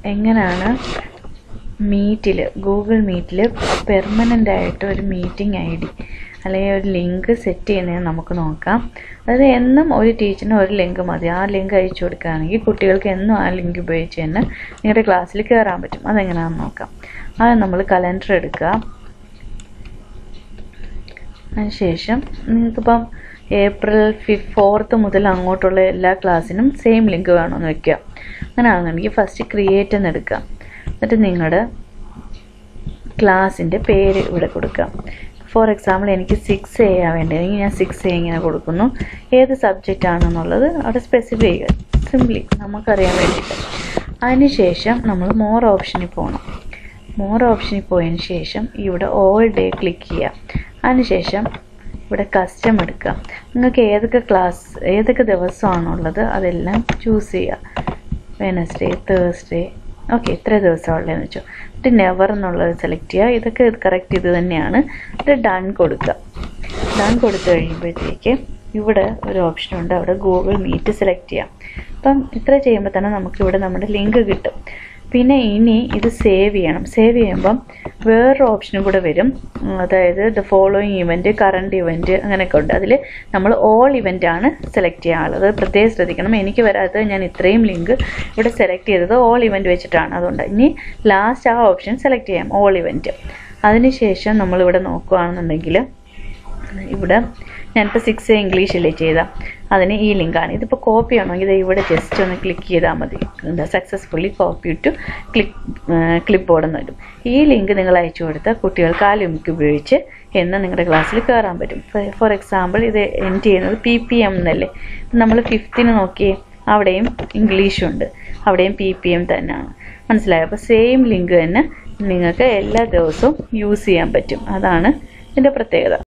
എങ്ങനെയാണ് മീറ്റിൽ ഗൂഗിൾ മീറ്റിൽ പെർമനൻ്റ് ആയിട്ട് ഒരു മീറ്റിംഗ് ഐ ഡി അല്ലെങ്കിൽ ഒരു ലിങ്ക് സെറ്റ് ചെയ്യുന്നതെന്ന് നമുക്ക് നോക്കാം അതായത് എന്നും ഒരു ടീച്ചറിന് ഒരു ലിങ്ക് മതി ആ ലിങ്ക് അയച്ചു കൊടുക്കുകയാണെങ്കിൽ കുട്ടികൾക്ക് എന്നും ആ ലിങ്ക് ഉപയോഗിച്ച് തന്നെ നിങ്ങളുടെ ക്ലാസ്സിൽ കയറാൻ പറ്റും അതെങ്ങനെയാണെന്ന് നോക്കാം അത് നമ്മൾ കലണ്ടർ എടുക്കുക അതിനുശേഷം നിങ്ങൾക്കിപ്പം ഏപ്രിൽ ഫിഫ് ഫോർത്ത് മുതൽ അങ്ങോട്ടുള്ള എല്ലാ ക്ലാസ്സിനും സെയിം ലിങ്ക് വേണമെന്ന് വെക്കുക അങ്ങനെയാണെന്നുണ്ടെങ്കിൽ ഫസ്റ്റ് ക്രിയേറ്റ് എന്ന് എടുക്കുക എന്നിട്ട് നിങ്ങളുടെ ക്ലാസ്സിൻ്റെ പേര് ഇവിടെ കൊടുക്കുക ഫോർ എക്സാമ്പിൾ എനിക്ക് സിക്സ് എ ആ വേണ്ടതെങ്കിൽ ഞാൻ സിക്സ് എ ഇങ്ങനെ കൊടുക്കുന്നു ഏത് സബ്ജക്റ്റ് ആണെന്നുള്ളത് അവിടെ സ്പെസിഫൈ ചെയ്യുക സിംപ്ലി നമുക്കറിയാൻ വേണ്ടിയിട്ട് അതിനുശേഷം നമ്മൾ മോർ ഓപ്ഷനിൽ പോകണം മോർ ഓപ്ഷനിൽ പോയതിന് ശേഷം ഇവിടെ ഓൾ ഡേ ക്ലിക്ക് ചെയ്യുക അതിനുശേഷം ഇവിടെ കസ്റ്റം എടുക്കുക നിങ്ങൾക്ക് ഏതൊക്കെ ക്ലാസ് ഏതൊക്കെ ദിവസമാണുള്ളത് അതെല്ലാം ചൂസ് ചെയ്യുക വെനസ്ഡേ തേഴ്സ്ഡേ ഓക്കെ ഇത്ര ദിവസമാണ് ഉള്ളതെന്ന് വെച്ചോ എന്നിട്ട് നെവർ എന്നുള്ളത് സെലക്ട് ചെയ്യുക ഇതൊക്കെ കറക്റ്റ് ഇത് തന്നെയാണ് എന്നിട്ട് ഡൺ കൊടുക്കുക ഡൺ കൊടുത്തു കഴിയുമ്പോഴത്തേക്ക് ഇവിടെ ഒരു ഓപ്ഷൻ ഉണ്ട് അവിടെ ഗൂഗിൾ മീറ്റ് സെലക്ട് ചെയ്യാം അപ്പം ഇത്ര ചെയ്യുമ്പോൾ തന്നെ നമുക്കിവിടെ നമ്മുടെ ലിങ്ക് കിട്ടും പിന്നെ ഇനി ഇത് സേവ് ചെയ്യണം സേവ് ചെയ്യുമ്പം വേറൊരു ഓപ്ഷനും കൂടെ വരും അതായത് the following event current event അങ്ങനെയൊക്കെ ഉണ്ട് അതിൽ നമ്മൾ ഓൾ ഇവൻ്റ് ആണ് സെലക്ട് ചെയ്യാനുള്ളത് പ്രത്യേകം ശ്രദ്ധിക്കണം എനിക്ക് വരാത്തത് ഞാൻ ഇത്രയും ലിങ്ക് ഇവിടെ സെലക്ട് ചെയ്തത് ഓൾ ഇവൻറ്റ് വെച്ചിട്ടാണ് അതുകൊണ്ട് ഇനി ലാസ്റ്റ് ആ ഓപ്ഷൻ സെലക്ട് ചെയ്യാം ഓൾ ഇവൻറ്റ് അതിനുശേഷം നമ്മളിവിടെ നോക്കുകയാണെന്നുണ്ടെങ്കിൽ ഇവിടെ ഞാനിപ്പോൾ സിക്സ് ഇംഗ്ലീഷിലേ ചെയ്ത അതിന് ഈ ലിങ്കാണ് ഇതിപ്പോൾ കോപ്പി ആണെങ്കിൽ ഇത് ഇവിടെ ജസ്റ്റ് ഒന്ന് ക്ലിക്ക് ചെയ്താൽ മതി എന്താ successfully copy to click clipboard എന്ന് വരും ഈ ലിങ്ക് നിങ്ങൾ അയച്ചു കൊടുത്താൽ കുട്ടികൾക്ക് ആ ലിങ്ക് ഉപയോഗിച്ച് എന്ന് നിങ്ങളുടെ ക്ലാസ്സിൽ കയറാൻ പറ്റും ഫോർ എക്സാമ്പിൾ ഇത് എൻഡ് ചെയ്യുന്നത് പി പി എം എന്നല്ലേ നമ്മൾ ഫിഫ്ത്തിന് നോക്കിയേ അവിടെയും ഇംഗ്ലീഷുണ്ട് അവിടെയും പി പി എം തന്നെയാണ് മനസ്സിലായോ അപ്പോൾ സെയിം ലിങ്ക് തന്നെ നിങ്ങൾക്ക് എല്ലാ ദിവസവും യൂസ് ചെയ്യാൻ പറ്റും അതാണ് ഇതിൻ്റെ പ്രത്യേകത